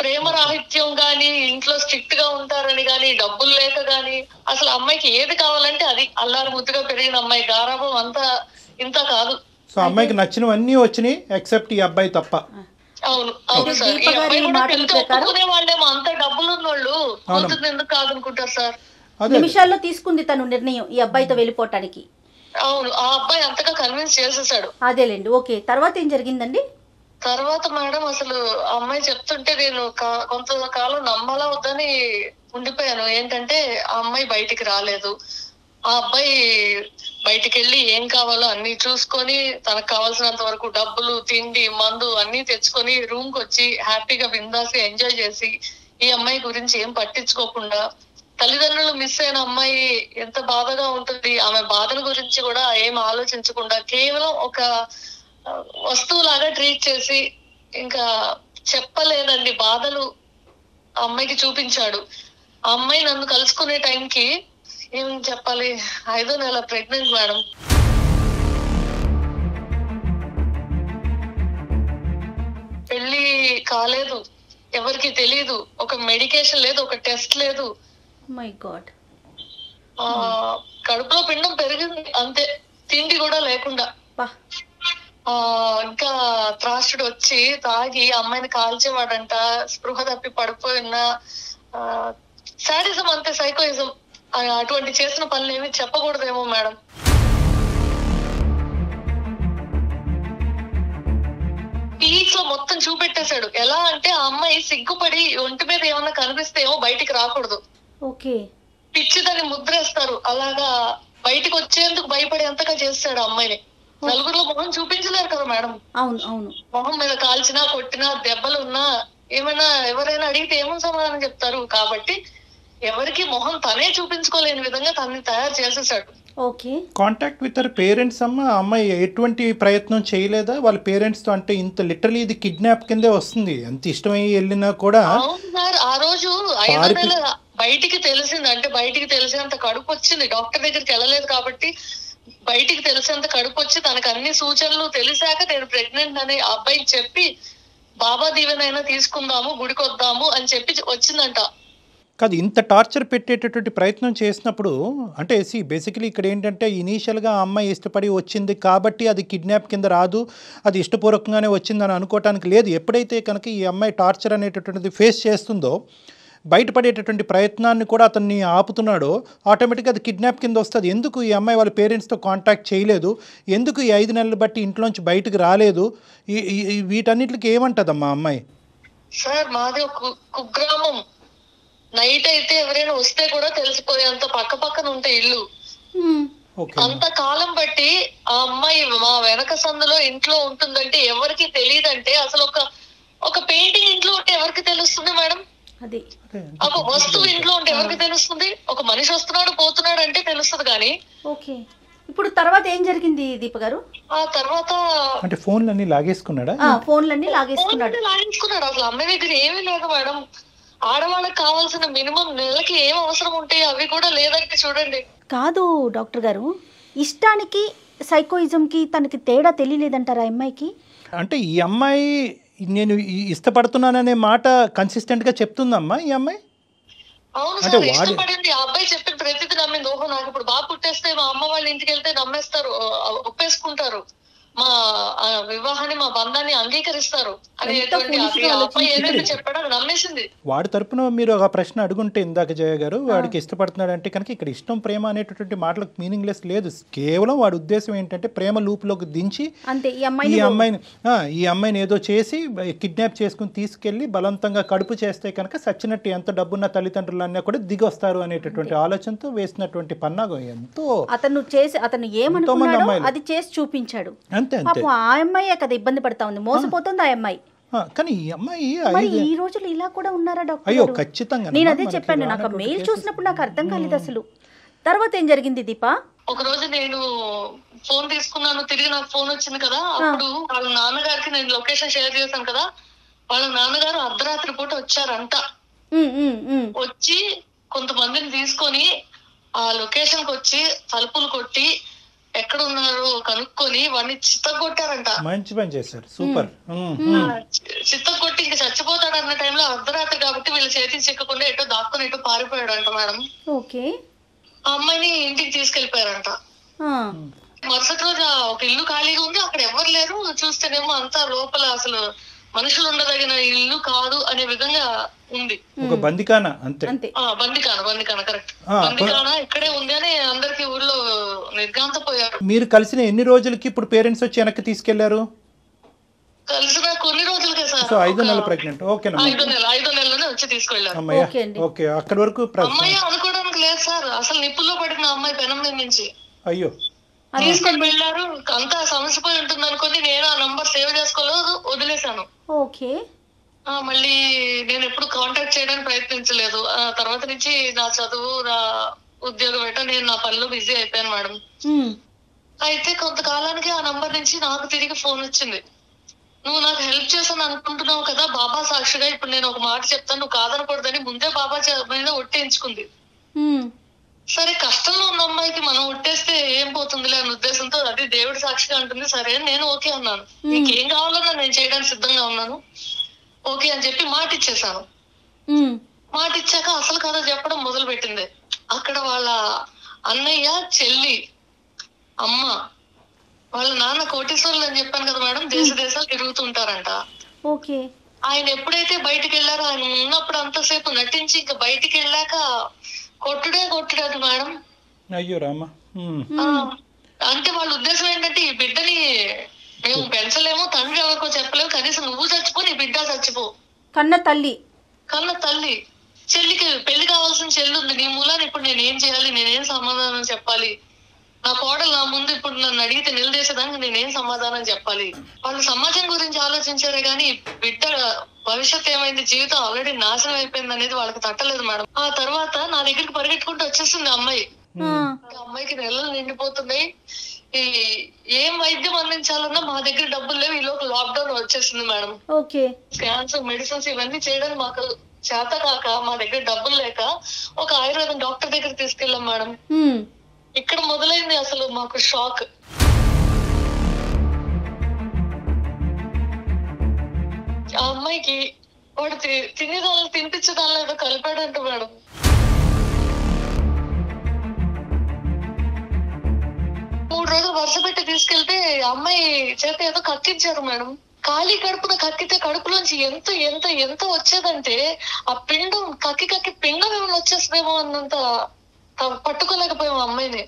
ప్రేమ రాహిత్యం గాని ఇంట్లో స్ట్రిక్ట్ గా ఉంటారని గాని డబ్బులు లేక గాని అసలు అమ్మాయికి ఏది కావాలంటే అది అల్లారు ముద్దుగా పెరిగిన అమ్మాయి గారాభం అంతా ఇంత కాదు సో అమ్మాయికి నచ్చినవన్నీ వచ్చినాయి ఎక్సెప్ట్ ఈ అబ్బాయి తప్ప అవును అవును అయితే సార్ ఈ దీప గారి అబ్బాయి కూడా మాటల పెళ్లికి ప్రకారం- ఒప్పుకునే వాళ్ళేమో అంత డబ్బులు ఉన్నోళ్ళు అవును. కూతుర్ని ఎందుకు కాదనుకుంటారు సార్ అదే నిమిషాల్లో తీసుకుంది తను నిర్ణయం ఈ అబ్బాయితో వెళ్ళిపోవటానికి అవును ఆ అబ్బాయి అంతగా కన్విన్స్ చేసేసాడు అదేలేండి ఓకే తర్వాత ఏం జరిగిందండి తర్వాత మేడం అసలు ఆ అమ్మాయి చెప్తుంటే నేను కా- కొంతకాలం నమ్మాలా వద్దని ఉండిపోయాను ఏంటంటే ఆ అమ్మాయి బయటికి రాలేదు ఆ అబ్బాయి బయటికి వెళ్ళి ఏం కావాలో అన్ని చూసుకొని తనకు కావాల్సినంత వరకు డబ్బులు తిండి మందు అన్ని తెచ్చుకొని రూమ్ కి వచ్చి హ్యాపీగా బిందాసి ఎంజాయ్ చేసి ఈ అమ్మాయి గురించి ఏం పట్టించుకోకుండా తల్లిదండ్రులు మిస్ అయిన అమ్మాయి ఎంత బాధగా ఉంటుంది ఆమె బాధల గురించి కూడా ఏం ఆలోచించకుండా కేవలం ఒక ఆ, వస్తువులాగా ట్రీట్ చేసి ఇంకా చెప్పలేదండి బాధలు ఆ అమ్మాయికి చూపించాడు ఆ అమ్మాయి నన్ను కలుసుకునే టైంకి ఏం చెప్పాలి ఐదో నెల ప్రెగ్నెంట్ మేడం పెళ్లి కాలేదు ఎవరికి తెలియదు ఒక మెడికేషన్ లేదు ఒక టెస్ట్ లేదు మై గాడ్ ఆ కడుపులో పిండం పెరిగింది అంతే తిండి కూడా లేకుండా బా ఆ ఇంకా త్రాసుడు వచ్చి తాగి అమ్మాయిని కాల్చేవాడంట స్పృహ తప్పి పడిపోయిన సాడిజం అంతే సైకోయిజం అటువంటి చేసిన పనులు ఏమి చెప్పకూడదేమో మేడం పీక్ లో మొత్తం చూపెట్టేశాడు ఎలా అంటే ఆ అమ్మాయి సిగ్గుపడి ఒంటి మీద ఏమన్నా కనిపిస్తే ఏమో బయటికి రాకూడదు ఓకే పిచ్చి దాన్ని ముద్రేస్తారు అలాగా బయటికి వచ్చేందుకు భయపడేంతగా చేస్తాడు ఆ అమ్మాయిని నలుగురిలో మొహం చూపించలేరు కదా మేడం అవును అవును మొహం మీద కాల్చినా కొట్టినా దెబ్బలు ఉన్నా ఏమైనా ఎవరైనా అడిగితే ఏమో సమాధానం చెప్తారు కాబట్టి ఎవరికి మొహం తనే చూపించుకోలేని విధంగా తనని తయారు చేసేసాడు okay contact with our parents అమ్మ ఆ అమ్మాయి ఎటువంటి ప్రయత్నం చేయలేదా వాళ్ళ పేరెంట్స్తో అంటే ఇంత లిటరలీ ఇది కిడ్నాప్ కిందే వస్తుంది అంత ఇష్టమై వెళ్ళినా కూడా అవును సార్ ఆ రోజు ఐదో పారిపో- నెల బయటికి తెలిసింది అంటే బయటికి తెలిసేంత కడుపు వచ్చింది డాక్టర్ దగ్గరికి వెళ్ళలేదు కాబట్టి బయటికి తెలిసేంత కడుపు వచ్చి తనకు అన్ని సూచనలు తెలిసాక నేను ప్రెగ్నెంట్ అని ఆ అబ్బాయికి చెప్పి బాబా దీవెనైనా తీసుకుందాము గుడికొద్దాము అని చెప్పి వచ్చిందంట కాదు ఇంత టార్చర్ పెట్టేటటువంటి ప్రయత్నం చేసినప్పుడు అంటే సి బేసికలీ ఇక్కడ ఏంటంటే ఇనీషియల్గా ఆ అమ్మాయి ఇష్టపడి వచ్చింది కాబట్టి అది కిడ్నాప్ కింద రాదు అది ఇష్టపూర్వకంగానే వచ్చిందని అనుకోవటానికి లేదు ఎప్పుడైతే కనుక ఈ అమ్మాయి టార్చర్ అనేటటువంటిది ఫేస్ చేస్తుందో బయటపడేటటువంటి ప్రయత్నాన్ని కూడా అతన్ని ఆపుతున్నాడో ఆటోమేటిక్గా అది కిడ్నాప్ కింద వస్తుంది ఎందుకు ఈ అమ్మాయి వాళ్ళ పేరెంట్స్తో కాంటాక్ట్ చేయలేదు ఎందుకు ఈ ఐదు నెలలు బట్టి ఇంట్లోంచి బయటకు రాలేదు ఈ ఈ- ఈ వీటన్నిటికి ఏమంటుందమ్మా అమ్మాయి సార్ మాది ఒక కు- కుగ్రామం నైట్ అయితే ఎవరైనా వస్తే కూడా తెలిసిపోయేంత పక్క పక్కన ఉంటాయి ఇల్లు మ్మ్. ఓకే అంత కాలం బట్టి ఆ అమ్మాయి మా వెనక సందులో ఇంట్లో ఉంటుందంటే ఎవరికి తెలియదంటే అసలు ఒక ఒక పెయింటింగ్ ఇంట్లో ఉంటే ఎవరికి తెలుస్తుంది మేడం అది ఒక వస్తువు ఇంట్లో ఉంటే ఎవరికి తెలుస్తుంది ఒక మనిషి వస్తున్నాడు పోతున్నాడు అంటే తెలుస్తుంది కానీ ఓకే ఇప్పుడు తర్వాత ఏం జరిగింది దీప గారు ఆ తర్వాత అంటే ఫోన్లన్నీ లాగేసుకున్నాడా ఆ, ఫోన్లన్నీ లాగేసుకున్నాడు ఫోన్ లాగించుకున్నాడు అసలు అమ్మాయి దగ్గర ఏమీ లేదు మేడం ఆడవాళ్ళకి కావాల్సిన మినిమం నెలకి ఏం అవసరం ఉంటాయి అవి కూడా లేదంటే చూడండి కాదు డాక్టర్ గారు ఇష్టానికి సైకోయిజంకి తనకి తేడా తెలియలేదంటారా అమ్మాయికి అంటే ఈ అమ్మాయి నేను ఈ- ఇష్టపడుతున్నాననే మాట కన్సిస్టెంట్గా చెప్తుందమ్మా ఈ అమ్మాయి అవును అంటే సార్ వాడి- ఇష్టపడింది ఆ అబ్బాయి చెప్పిన ప్రతిదీ నమ్మింది ఓహో నాకు ఇప్పుడు బాగా పుట్టేస్తే మా అమ్మ వాళ్ళ ఇంటికి వెళ్తే నమ్మేస్తారు ఆ, ఒప్పేసుకుంటారు మా ఆ, వివాహాన్ని మా బంధాన్ని అంగీకరిస్తారు అనేటువంటి foolish అది గా ఆ అబ్బాయి ఏదైతే ఆలోచించింది. చెప్పాడో అది నమ్మేసింది వాడి తరపున మీరు ఒక ప్రశ్న అడుగుంటే ఇందాక జయ గారు వాడికి ఇష్టపడుతున్నాడు అంటే కనుక ఇక్కడ ఇష్టం ప్రేమ అనేటటువంటి మాటలకు మీనింగ్లెస్ లేదు కేవలం వాడి ఉద్దేశం ఏంటంటే ప్రేమ లూప్లోకి దించి అంతే ఈ ఈ అమ్మాయిని అమ్మాయిని ఆ, ఈ అమ్మాయిని ఏదో చేసి కిడ్నాప్ చేసుకుని తీసుకెళ్లి బలవంతంగా కడుపు చేస్తే కనుక సచ్చినట్టు ఎంత డబ్బున్న తల్లిదండ్రులన్నా కూడా దిగొస్తారు అనేటటువంటి ఆలోచనతో వేసినటువంటి పన్నాగం ఎంతో అతను చేసి అతను ఏమనుకున్నాడో అమ్మాయిలు. అది చేసి చూపించాడు అంతే అంతే పాపం ఆ అమ్మాయే కదా ఇబ్బంది పడతా ఉంది మోసపోతుంది ఆ అమ్మాయి ఆ, కానీ ఈ అమ్మాయి మరి ఐదు ఈ రోజులు ఇలా కూడా ఉన్నారా డాక్టర్ అయ్యో గారు? ఖచ్చితంగా నేను అదే చెప్పాను నాకు ఆ మెయిల్ చూసినప్పుడు నాకు అర్థం కాలేదు అసలు తర్వాత ఏం జరిగింది దీపా ఒక రోజు నేను ఫోన్ తీసుకున్నాను తిరిగి నాకు ఫోన్ వచ్చింది కదా అప్పుడు వాళ్ళ నాన్నగారికి నేను లొకేషన్ షేర్ చేశాను కదా వాళ్ళ నాన్నగారు అర్ధరాత్రి పూట వచ్చారంట ఉమ్, ఉమ్, ఉమ్. వచ్చి కొంతమందిని తీసుకొని ఆ లొకేషన్ కి వచ్చి తలుపులు కొట్టి ఎక్కడ ఉన్నారు కనుక్కొని వాడిని చిత్తగొట్టారంట మంచి పని చేశారు సూపర్ ఉమ్, మ్మ్. ఉమ్. చిత్తం కొట్టి ఇంక చచ్చిపోతాడు అన్న టైంలో అర్ధరాత్రి కాబట్టి వీళ్ళ చేతికి చిక్కకుండా ఎటో దాక్కుని ఎటో పారిపోయాడంట మేడం ఓకే ఆ అమ్మాయిని ఇంటికి తీసుకెళ్లిపోయారంట ఆ, మరుసటి రోజు ఆ ఒక ఇల్లు ఖాళీగా ఉంది అక్కడ ఎవరు లేరు చూస్తేనేమో అంతా లోపల అసలు మనుషులు ఉండదగిన ఇల్లు కాదు అనే విధంగా ఉంది ఒక బందికాన అంతే అంతే ఆ బందికాన బందికాన కరెక్ట్ ఆ, బందికాన ఇక్కడే ఉంది అని అందరికి ఊళ్ళో నిర్గాంతపోయారు మీరు కలిసిన ఎన్ని రోజులకి ఇప్పుడు పేరెంట్స్ వచ్చి వెనక్కి తీసుకెళ్లారు కలిసిన కొన్ని రోజులకే సార్ సో ఐదో ఒక నెల ప్రెగ్నెంట్ ఓకేనమ్మా ఐదో నెల ఐదో నెలలోనే వచ్చి తీసుకెళ్లారు అమ్మయ్య ఓకే అండి. ఓకే అక్కడి వరకు ప్ర- అమ్మాయి అనుకోవడానికి లేదు సార్ అసలు నిప్పుల్లో పడిన అమ్మాయి పెనం మీద నుంచి అయ్యో తీసుకొని వెళ్ళారు అంతా సమస్యపోయి ఉంటుంది అనుకుని నేను ఆ నంబర్ సేవ్ చేసుకోలేదు వదిలేశాను ఓకే ఆ, మళ్ళీ నేను ఎప్పుడు కాంటాక్ట్ చేయడానికి ప్రయత్నించలేదు ఆ తర్వాత నుంచి నా చదువు నా ఉద్యోగం ఏంటో నేను నా పనిలో బిజీ అయిపోయాను మేడం మ్మ్. అయితే కొంతకాలానికి ఆ నంబర్ నుంచి నాకు తిరిగి ఫోన్ వచ్చింది నువ్వు నాకు హెల్ప్ చేశాను అనుకుంటున్నావు కదా బాబా సాక్షిగా ఇప్పుడు నేను ఒక మాట చెప్తాను నువ్వు కాదనకూడదని ముందే బాబా చే- మీద ఒట్టేయించుకుంది మ్మ్. సరే కష్టంలో ఉన్న అమ్మాయికి మనం ఒట్టేస్తే ఏం పోతుందిలే అనే ఉద్దేశంతో అది దేవుడి సాక్షిగా అంటుంది సరే అని నేను ఓకే అన్నాను నీకేం కావాలన్నా నేను చేయడానికి సిద్ధంగా ఉన్నాను ఓకే అని చెప్పి మాట ఇచ్చేసాను మ్మ్. మాట ఇచ్చాక అసలు కథ చెప్పడం మొదలు పెట్టింది అక్కడ వాళ్ళ అన్నయ్య చెల్లి అమ్మ వాళ్ళ నాన్న కోటేశ్వర్లు అని చెప్పాను కదా మేడం దేశ దేశాలు తిరుగుతుంటారంట ఓకే ఆయన ఎప్పుడైతే బయటికి వెళ్ళారో ఆయన ఉన్నప్పుడు అంతసేపు నటించి ఇంకా బయటికి వెళ్ళాక కొట్టుడే కొట్టుడాడు మేడం అయ్యో రామ ఉమ్. ఆ, అంటే వాళ్ళ ఉద్దేశం ఏంటంటే ఈ బిడ్డని మేము పెంచలేము తండ్రి ఎవరికో చెప్పలేము కనీసం నువ్వు చచ్చిపో నీ బిడ్డ చచ్చిపో కన్న తల్లి కన్న తల్లి చెల్లికి పెళ్లి కావాల్సిన చెల్లి ఉంది నీ మూలాన్ని ఇప్పుడు నేను ఏం చేయాలి నేనేం సమాధానం చెప్పాలి నా కోడలు నా ముందు ఇప్పుడు నన్ను అడిగితే నిలదీసేదానికి నేనేం సమాధానం చెప్పాలి వాళ్ళు సమాజం గురించి ఆలోచించారే గానీ బిడ్డ భవిష్యత్ ఏమైంది జీవితం ఆల్రెడీ నాశనం అయిపోయింది అనేది వాళ్ళకి తట్టలేదు మేడం ఆ తర్వాత నా దగ్గరికి పరిగెట్టుకుంటూ వచ్చేసింది ఆ అమ్మాయి ఆ, ఆ అమ్మాయికి నెలలు నిండిపోతున్నాయి ఈ ఏం వైద్యం అందించాలన్నా మా దగ్గర డబ్బులు లేవు ఈ లోపు లాక్డౌన్ వచ్చేసింది మేడం ఓకే స్కాన్స్ మెడిసిన్స్ ఇవన్నీ చేయడానికి మాకు చేత కాక మా దగ్గర డబ్బులు లేక ఒక ఆయుర్వేదం డాక్టర్ దగ్గర తీసుకెళ్ళాం మేడం మ్మ్. ఇక్కడ మొదలైంది అసలు మాకు షాక్ ఆ అమ్మాయికి వాడు తి- తినేదాన్ని తినిపించేదాన్ని ఏదో కలిపాడంట మేడం మూడు రోజులు వరుస పెట్టి తీసుకెళ్తే ఆ అమ్మాయి చేత ఏదో కక్కించారు మేడం ఖాళీ కడుపున కక్కితే కడుపులోంచి ఎంత ఎంత ఎంత వచ్చేదంటే ఆ పిండం కక్కి కక్కి పిండం ఏమైనా వచ్చేస్తుందేమో అన్నంత త- పట్టుకోలేకపోయాం ఆ అమ్మాయిని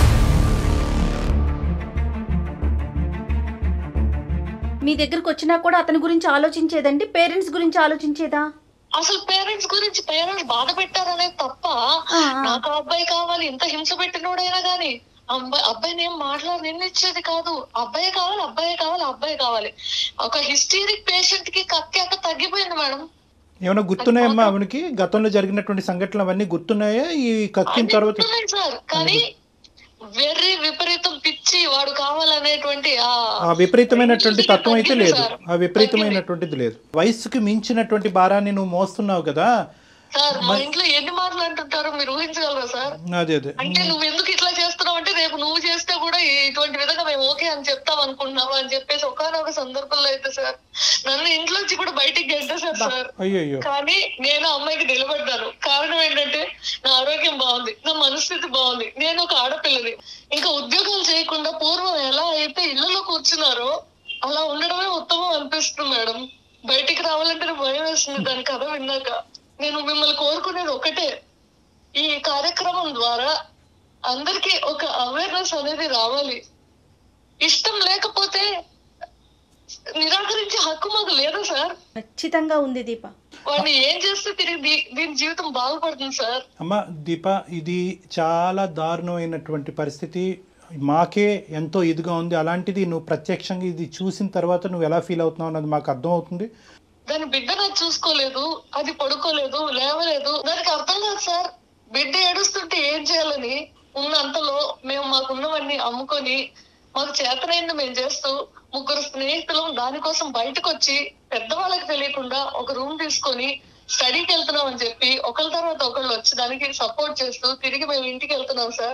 మీ దగ్గరకు వచ్చినా కూడా అతని గురించి ఆలోచించేదండి పేరెంట్స్ గురించి ఆలోచించేదా అసలు పేరెంట్స్ గురించి పేరెంట్స్ బాధ పెట్టారనేది తప్ప ఆ, ఆ. నాకు ఆ అబ్బాయి కావాలి ఇంత హింస పెట్టినోడైనా గానీ అబ్బాయి అబ్బాయిని ఏం మాట్లాడి నిన్నిచ్చేది కాదు అబ్బాయి కావాలి అబ్బాయి కావాలి అబ్బాయి కావాలి ఒక హిస్టీరిక్ పేషెంట్ కి కక్కాక తగ్గిపోయింది మేడం ఏమైనా గుర్తున్నాయమ్మా ఆవిడకి గతంలో జరిగినటువంటి సంఘటనలు అవన్నీ గుర్తున్నాయా ఈ కక్కిన అన్ని తర్వాత గుర్తున్నాయి సార్ కానీ వెర్రి విపరీతం పిచ్చి వాడు కావాలనేటువంటి ఆ ఆ విపరీతమైనటువంటి తత్వం అయితే తగ్గింది లేదు సార్. ఆ విపరీతమైనటువంటిది లేదు వయస్సుకి మించినటువంటి భారాన్ని నువ్వు మోస్తున్నావు కదా సార్ మా ఇంట్లో ఎన్ని మాటలు అంటుంటారో మీరు ఊహించగలరా సార్ అదే అదే అంటే నువ్వు ఎందుకు ఇట్లా చేస్తున్నావు అంటే రేపు నువ్వు చేస్తే కూడా ఇటువంటి విధంగా మేము ఓకే అని చెప్తాం అనుకుంటున్నావా అని చెప్పేసి ఒకనొక సందర్భంలో అయితే సార్ నన్ను ఇంట్లోంచి కూడా బయటికి గెంటేశారు సార్ అయ్యయ్యో కానీ నేను ఆ అమ్మాయికి నిలబడ్డాను కారణం ఏంటంటే నా ఆరోగ్యం బాగుంది నా మనస్థితి బాగుంది నేను ఒక ఆడపిల్లని ఇంకా ఉద్యోగాలు చేయకుండా పూర్వం ఎలా అయితే ఇళ్లలో కూర్చున్నారో అలా ఉండడమే ఉత్తమం అనిపిస్తుంది మేడం బయటికి రావాలంటే భయం వేస్తుంది దాని కథ విన్నాక నేను మిమ్మల్ని కోరుకునేది ఒకటే ఈ కార్యక్రమం ద్వారా అందరికీ ఒక అవేర్నెస్ అనేది రావాలి ఇష్టం లేకపోతే నిరాకరించే హక్కు మాకు లేదు సార్ ఖచ్చితంగా ఉంది దీప వాడిని ఏం చేస్తే తిరిగి దీ- దీని జీవితం బాగుపడుతుంది సార్ అమ్మ దీప ఇది చాలా దారుణమైనటువంటి పరిస్థితి మాకే ఎంతో ఇదిగా ఉంది అలాంటిది నువ్వు ప్రత్యక్షంగా ఇది చూసిన తర్వాత నువ్వు ఎలా ఫీల్ అవుతున్నావు అన్నది మాకు అర్థం అవుతుంది దాని బిడ్డ నాకు చూసుకోలేదు అది పడుకోలేదు లేవలేదు దానికి అర్థం కాదు సార్ బిడ్డ ఏడుస్తుంటే ఏం చేయాలని ఉన్నంతలో మేము మాకున్నవన్నీ అమ్ముకొని మాకు చేతనైంది మేము చేస్తూ ముగ్గురు స్నేహితులు దానికోసం బయటకు వచ్చి పెద్దవాళ్ళకి తెలియకుండా ఒక రూమ్ తీసుకొని స్టడీకి వెళ్తున్నాం అని చెప్పి ఒకళ్ళ తర్వాత ఒకళ్ళు వచ్చి దానికి సపోర్ట్ చేస్తూ తిరిగి మేము ఇంటికి వెళ్తున్నాం సార్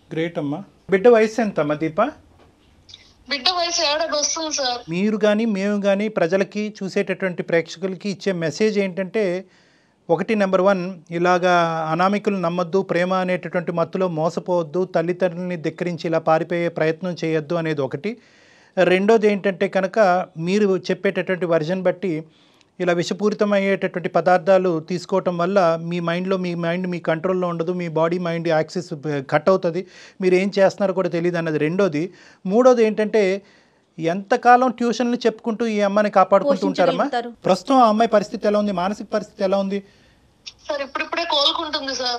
గ్రేట్ అమ్మా బిడ్డ వయసు ఎంత అమ్మా దీప బిడ్డ వయసు ఏడాది వస్తుంది సార్ మీరు కానీ మేము కానీ ప్రజలకి చూసేటటువంటి ప్రేక్షకులకి ఇచ్చే మెసేజ్ ఏంటంటే ఒకటి నెంబర్ వన్ ఇలాగా అనామికులు నమ్మొద్దు ప్రేమ అనేటటువంటి మత్తులో మోసపోవద్దు తల్లిదండ్రులని ధిక్కరించి ఇలా పారిపోయే ప్రయత్నం చేయొద్దు అనేది ఒకటి రెండోది ఏంటంటే కనుక మీరు చెప్పేటటువంటి వర్జన్ బట్టి ఇలా విషపూరితమయ్యేటటువంటి పదార్థాలు తీసుకోవటం వల్ల మీ మైండ్లో మీ మైండ్ మీ కంట్రోల్లో ఉండదు మీ బాడీ మైండ్ యాక్సెస్ కట్ అవుతుంది మీరు ఏం చేస్తున్నారో కూడా తెలియదు అన్నది రెండోది మూడోది ఏంటంటే ఎంతకాలం ట్యూషన్లు చెప్పుకుంటూ ఈ అమ్మాయిని కాపాడుకుంటూ ఉంటారమ్మా పోషించగలుగుతారు. ప్రస్తుతం ఆ అమ్మాయి పరిస్థితి ఎలా ఉంది మానసిక పరిస్థితి ఎలా ఉంది సార్ ఇప్పుడిప్పుడే కోలుకుంటుంది సార్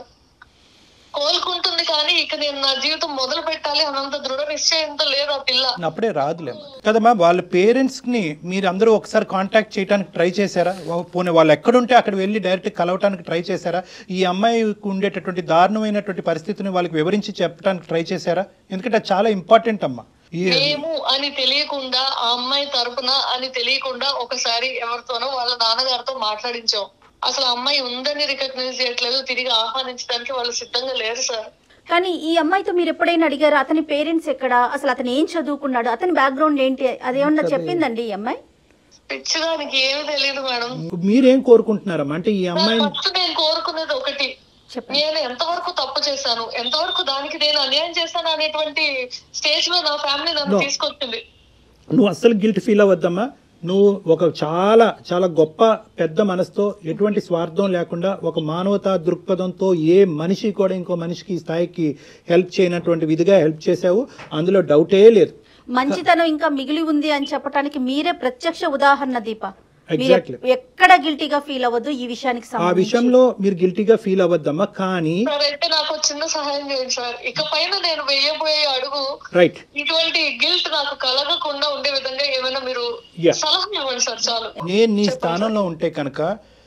కోలుకుంటుంది కానీ ఇక నేను నా జీవితం మొదలు పెట్టాలి అన్నంత దృఢ నిశ్చయంతో లేదు ఆ పిల్ల అప్పుడే రాదులేమ్మా కదమ్మా వాళ్ళ పేరెంట్స్ని మీరు అందరూ ఒకసారి కాంటాక్ట్ చేయడానికి ట్రై చేశారా వా- పోనీ వాళ్ళు ఎక్కడుంటే అక్కడ వెళ్ళి డైరెక్ట్ కలవటానికి ట్రై చేశారా ఈ అమ్మాయికి ఉండేటటువంటి దారుణమైనటువంటి పరిస్థితిని వాళ్ళకి వివరించి చెప్పడానికి ట్రై చేశారా ఎందుకంటే అది చాలా ఇంపార్టెంట్ అమ్మా ఈ మేము అని తెలియకుండా ఆ అమ్మాయి తరపున అని తెలియకుండా ఒకసారి ఎవరితోనో వాళ్ళ నాన్నగారితో మాట్లాడించాం అసలు ఆ అమ్మాయి ఉందని రికగ్నైజ్ చేయట్లేదు తిరిగి ఆహ్వానించడానికి వాళ్ళు సిద్ధంగా లేరు సార్ కానీ ఈ అమ్మాయితో మీరు ఎప్పుడైనా అడిగారు అతని పేరెంట్స్ ఎక్కడ అసలు అతను ఏం చదువుకున్నాడు అతని బ్యాక్గ్రౌండ్ ఏంటి అదేమన్నా చెప్పిందండి ఈ అమ్మాయి పిచ్చిదానికి ఏమీ తెలియదు మేడం మీరేం కోరుకుంటున్నారమ్మా అంటే ఈ అమ్మాయిని ఫస్ట్ నేను కోరుకునేది ఒకటి చెప్పండి నేను ఎంతవరకు తప్పు చేశాను ఎంతవరకు దానికి నేను అన్యాయం చేశాను అనేటువంటి స్టేజ్ లో నా ఫ్యామిలీ నన్ను No. తీసుకొచ్చింది నువ్వు అస్సలు గిల్ట్ ఫీల్ అవ్వద్దమ్మా నువ్వు ఒక చాలా చాలా గొప్ప పెద్ద మనసుతో ఎటువంటి స్వార్థం లేకుండా ఒక మానవతా దృక్పథంతో ఏ మనిషి కూడా ఇంకో మనిషికి ఈ స్థాయికి హెల్ప్ చేయనటువంటి విధిగా హెల్ప్ చేశావు అందులో డౌటే లేదు మంచితనం ఇంకా మిగిలి ఉంది అని చెప్పడానికి మీరే ప్రత్యక్ష ఉదాహరణ దీప మీరు Exactly. ఎక్కడ గిల్టీగా ఫీల్ అవ్వద్దు ఈ విషయానికి ఆ సంబంధించి విషయంలో మీరు గిల్టీగా ఫీల్ అవ్వద్దమ్మా కానీ సార్ అయితే నాకు ఒక చిన్న సహాయం చేయండి సార్ ఇక పైన నేను వేయబోయే అడుగు రైట్ ఇటువంటి గిల్ట్ నాకు కలగకుండా ఉండే విధంగా ఏమైనా మీరు Yeah. సలహా ఇవ్వండి సార్ చాలు నేను నీ స్థానంలో ఉంటే కనుక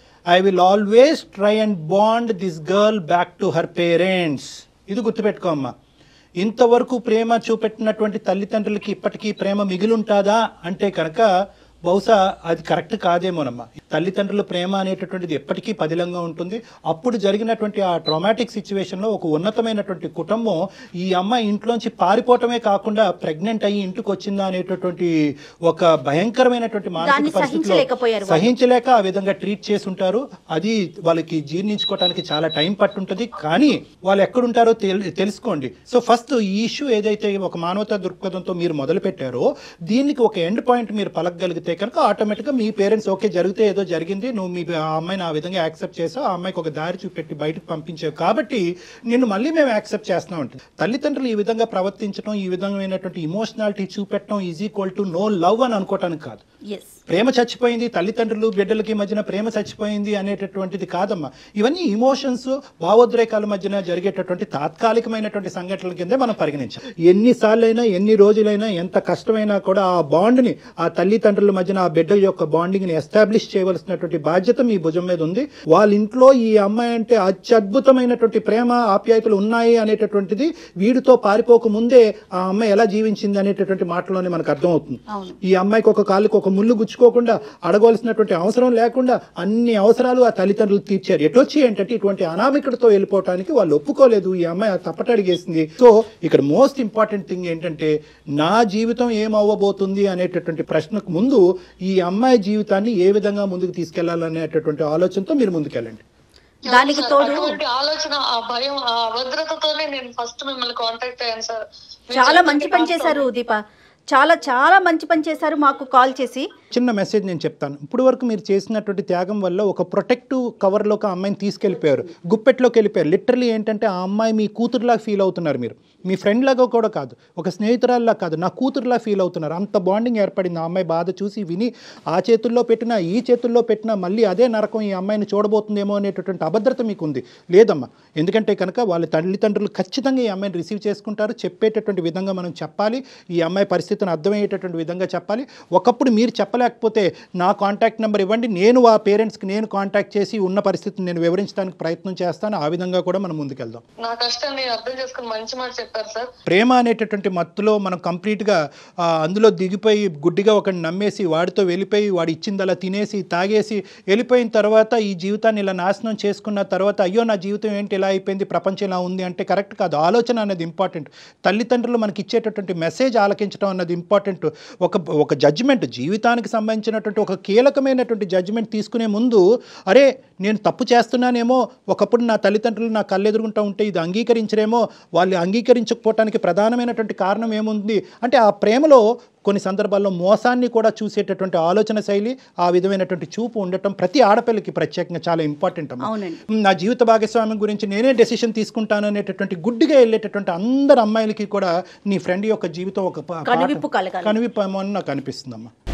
I will always try and bond this girl back to her parents ఇది గుర్తుపెట్టుకో అమ్మా ఇంతవరకు ప్రేమ చూపెట్టినటువంటి తల్లిదండ్రులకి ఇప్పటికీ ప్రేమ మిగిలుంటాదా అంటే కనుక బహుశా అది కరెక్ట్ కాదేమోనమ్మా తల్లిదండ్రుల ప్రేమ అనేటటువంటిది ఎప్పటికీ పదిలంగా ఉంటుంది అప్పుడు జరిగినటువంటి ఆ ట్రామాటిక్ సిచ్యువేషన్లో ఒక ఉన్నతమైనటువంటి కుటుంబం ఈ అమ్మాయి ఇంట్లోంచి పారిపోవటమే కాకుండా ప్రెగ్నెంట్ అయ్యి ఇంటికి వచ్చిందా అనేటటువంటి ఒక భయంకరమైనటువంటి మానసిక దాన్ని పరిస్థితిలో సహించలేకపోయారు వాళ్ళు. సహించలేక ఆ విధంగా ట్రీట్ చేసి ఉంటారు అది వాళ్ళకి జీర్ణించుకోవడానికి చాలా టైం పట్టుంటది కానీ వాళ్ళు ఎక్కడుంటారో తెల్- తెలుసుకోండి సో ఫస్ట్ ఈ ఇష్యూ ఏదైతే ఒక మానవతా దృక్పథంతో మీరు మొదలు పెట్టారో దీనికి ఒక ఎండ్ పాయింట్ మీరు పలకగలిగితే కనుక ఆటోమేటిక్గా మీ పేరెంట్స్ ఓకే జరిగితే ఏదో జరిగింది నువ్వు మీ ఆ అమ్మాయిని ఆ విధంగా యాక్సెప్ట్ చేసావు ఆ అమ్మాయికి ఒక దారి చూపెట్టి బయటకు పంపించావు కాబట్టి నిన్ను మళ్ళీ మేము యాక్సెప్ట్ చేస్తున్నాం అంటే తల్లిదండ్రులు ఈ విధంగా ప్రవర్తించడం ఈ విధమైనటువంటి ఇమోషనాలిటీ చూపెట్టడం is equal to no love అని అనుకోవటానికి కాదు ఎస్ ప్రేమ చచ్చిపోయింది తల్లిదండ్రులు బిడ్డలకి మధ్యన ప్రేమ చచ్చిపోయింది అనేటటువంటిది కాదమ్మా ఇవన్నీ ఇమోషన్స్ భావోద్రేకాల మధ్యన జరిగేటటువంటి తాత్కాలికమైనటువంటి సంఘటనల కిందే మనం పరిగణించాం ఎన్నిసార్లైనా ఎన్ని రోజులైనా ఎంత కష్టమైనా కూడా ఆ బాండ్ని ఆ తల్లిదండ్రుల మధ్యన ఆ బిడ్డ యొక్క బాండింగ్ని ఎస్టాబ్లిష్ చేయవలసినటువంటి బాధ్యత మీ భుజం మీద ఉంది వాళ్ళ ఇంట్లో ఈ అమ్మాయి అంటే అత్యద్భుతమైనటువంటి ప్రేమ ఆప్యాయతలు ఉన్నాయి అనేటటువంటిది వీడితో పారిపోక ముందే ఆ అమ్మాయి ఎలా జీవించింది అనేటటువంటి మాటలోనే మనకు అర్థమవుతుంది అవును ఈ అమ్మాయికి ఒక కాలుకి ఒక ముళ్ళు గుచ్చుకోకుండా అడగవలసినటువంటి అవసరం లేకుండా అన్ని అవసరాలు ఆ తల్లిదండ్రులు తీర్చారు ఎటొచ్చి ఏంటంటే ఇటువంటి అనామికుడితో వెళ్ళిపోవటానికి వాళ్ళు ఒప్పుకోలేదు ఈ అమ్మాయి ఆ తప్పటడిగేసింది సో ఇక్కడ మోస్ట్ ఇంపార్టెంట్ థింగ్ ఏంటంటే నా జీవితం ఏమవ్వబోతుంది అనేటటువంటి ప్రశ్నకు ముందు ఈ అమ్మాయి జీవితాన్ని ఏ విధంగా ముందుకు తీసుకెళ్లాలనేటటువంటి ఆలోచనతో మీరు ముందుకెళ్ళండి దానికి సార్, తోడు అటువంటి ఆలోచన ఆ భయం ఆ అభద్రతతోనే నేను ఫస్ట్ మిమ్మల్ని కాంటాక్ట్ అయ్యాను సార్ మీరు చాలా చెప్పింది మంచి పని వాస్తవం. చేశారు దీప చాలా చాలా మంచి పని చేశారు మాకు కాల్ చేసి చిన్న మెసేజ్ నేను చెప్తాను ఇప్పుడు వరకు మీరు చేసినటువంటి త్యాగం వల్ల ఒక ప్రొటెక్టివ్ కవర్లోకి ఆ అమ్మాయిని తీసుకెళ్ళిపోయారు గుప్పెట్లోకి వెళ్ళిపోయారు లిటరలీ ఏంటంటే ఆ అమ్మాయి మీ కూతురులా ఫీల్ అవుతున్నారు మీరు మీ ఫ్రెండ్ లాగా కూడా కాదు ఒక స్నేహితురాల్లా కాదు నా కూతురులా ఫీల్ అవుతున్నారు అంత బాండింగ్ ఏర్పడింది ఆ అమ్మాయి బాధ చూసి విని ఆ చేతుల్లో పెట్టినా ఈ చేతుల్లో పెట్టినా మళ్ళీ అదే నరకం ఈ అమ్మాయిని చూడబోతుందేమో అనేటటువంటి అభద్రత మీకు ఉంది లేదమ్మా ఎందుకంటే కనుక వాళ్ళ తల్లిదండ్రులు ఖచ్చితంగా ఈ అమ్మాయిని రిసీవ్ చేసుకుంటారు చెప్పేటటువంటి విధంగా మనం చెప్పాలి ఈ అమ్మాయి పరిస్థితిని అర్థమయ్యేటటువంటి విధంగా చెప్పాలి ఒకప్పుడు మీరు చెప్పలేదు చెప్పలేకపోతే నా కాంటాక్ట్ నెంబర్ ఇవ్వండి నేను ఆ పేరెంట్స్కి నేను కాంటాక్ట్ చేసి ఉన్న పరిస్థితిని నేను వివరించడానికి ప్రయత్నం చేస్తాను ఆ విధంగా కూడా మనం ముందుకెళ్దాం నా కష్టాన్ని అర్థం చేసుకుని మంచి మాట చెప్పారు సార్ ప్రేమ అనేటటువంటి మత్తులో మనం కంప్లీట్గా ఆ, అందులో దిగిపోయి గుడ్డిగా ఒకడిని నమ్మేసి వాడితో వెళ్ళిపోయి వాడు ఇచ్చింది అలా తినేసి తాగేసి వెళ్ళిపోయిన తర్వాత ఈ జీవితాన్ని ఇలా నాశనం చేసుకున్న తర్వాత అయ్యో నా జీవితం ఏంటి ఇలా అయిపోయింది ప్రపంచం ఇలా ఉంది అంటే కరెక్ట్ కాదు ఆలోచన అనేది ఇంపార్టెంట్ తల్లిదండ్రులు మనకి ఇచ్చేటటువంటి మెసేజ్ ఆలకించడం అన్నది ఇంపార్టెంట్ ఒక ఒక జడ్జిమెంట్ జీవితానికి సంబంధించినటువంటి ఒక కీలకమైనటువంటి జడ్జిమెంట్ తీసుకునే ముందు అరే నేను తప్పు చేస్తున్నానేమో ఒకప్పుడు నా తల్లిదండ్రులు నా కళ్ళెదురుగుంటా ఉంటే ఇది అంగీకరించరేమో వాళ్ళు అంగీకరించకపోవటానికి ప్రధానమైనటువంటి కారణం ఏముంది అంటే ఆ ప్రేమలో కొన్ని సందర్భాల్లో మోసాన్ని కూడా చూసేటటువంటి ఆలోచన శైలి ఆ విధమైనటువంటి చూపు ఉండటం ప్రతి ఆడపిల్లకి ప్రత్యేకంగా చాలా ఇంపార్టెంట్ అమ్మా అవునండి నా జీవిత భాగస్వామ్యం గురించి నేనే డెసిషన్ తీసుకుంటాను అనేటటువంటి గుడ్డిగా వెళ్ళేటటువంటి అందరు అమ్మాయిలకి కూడా నీ ఫ్రెండ్ యొక్క జీవితం ఒక పా- కనువిప్పు కలగాలి కనువిప్పు ఏమో అని నాకు అనిపిస్తుందమ్మా